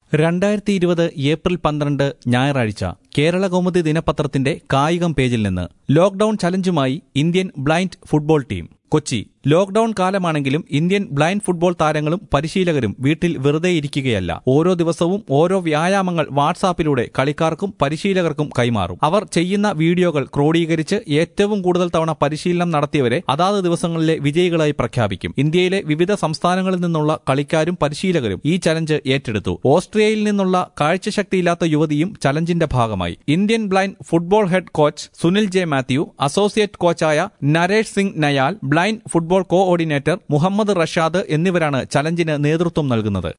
രണ്ടായിരത്തി ഇരുപത് ഏപ്രിൽ പന്ത്രണ്ട് ഞായറാഴ്ച കേരള കൗമുദി ദിനപത്രത്തിന്റെ കായികം പേജിൽ നിന്ന് ലോക്ഡൌൺ ചലഞ്ചുമായി Indian blind football team Kochi lockdown കാലമാണെങ്കിലും ഇന്ത്യൻ ബ്ലൈൻഡ് ഫുട്ബോൾ താരങ്ങളും പരിശീലകരും വീട്ടിൽ വെറുതെ ഇരിക്കുകയല്ല ഓരോ ദിവസവും ഓരോ വ്യായാമങ്ങൾ വാട്സാപ്പിലൂടെ കളിക്കാർക്കും പരിശീലകർക്കും കൈമാറും അവർ ചെയ്യുന്ന വീഡിയോകൾ ക്രോഡീകരിച്ച് ഏറ്റവും കൂടുതൽ തവണ പരിശീലനം നടത്തിയവരെ അതാത് ദിവസങ്ങളിലെ വിജയികളായി പ്രഖ്യാപിക്കും ഇന്ത്യയിലെ വിവിധ സംസ്ഥാനങ്ങളിൽ നിന്നുള്ള കളിക്കാരും പരിശീലകരും ഈ ചലഞ്ച് ഏറ്റെടുത്തു ഓസ്ട്രിയയിൽ നിന്നുള്ള കാഴ്ചശക്തിയില്ലാത്ത യുവതിയും ചലഞ്ചിന്റെ ഭാഗമായി Indian blind football head coach Sunil J Mathew associate കോച്ചായ Naresh Singh Nayal blind football coordinator Muhammad Rashad എന്നിവരാണ് ചലഞ്ചിന് നേതൃത്വം നൽകുന്നത്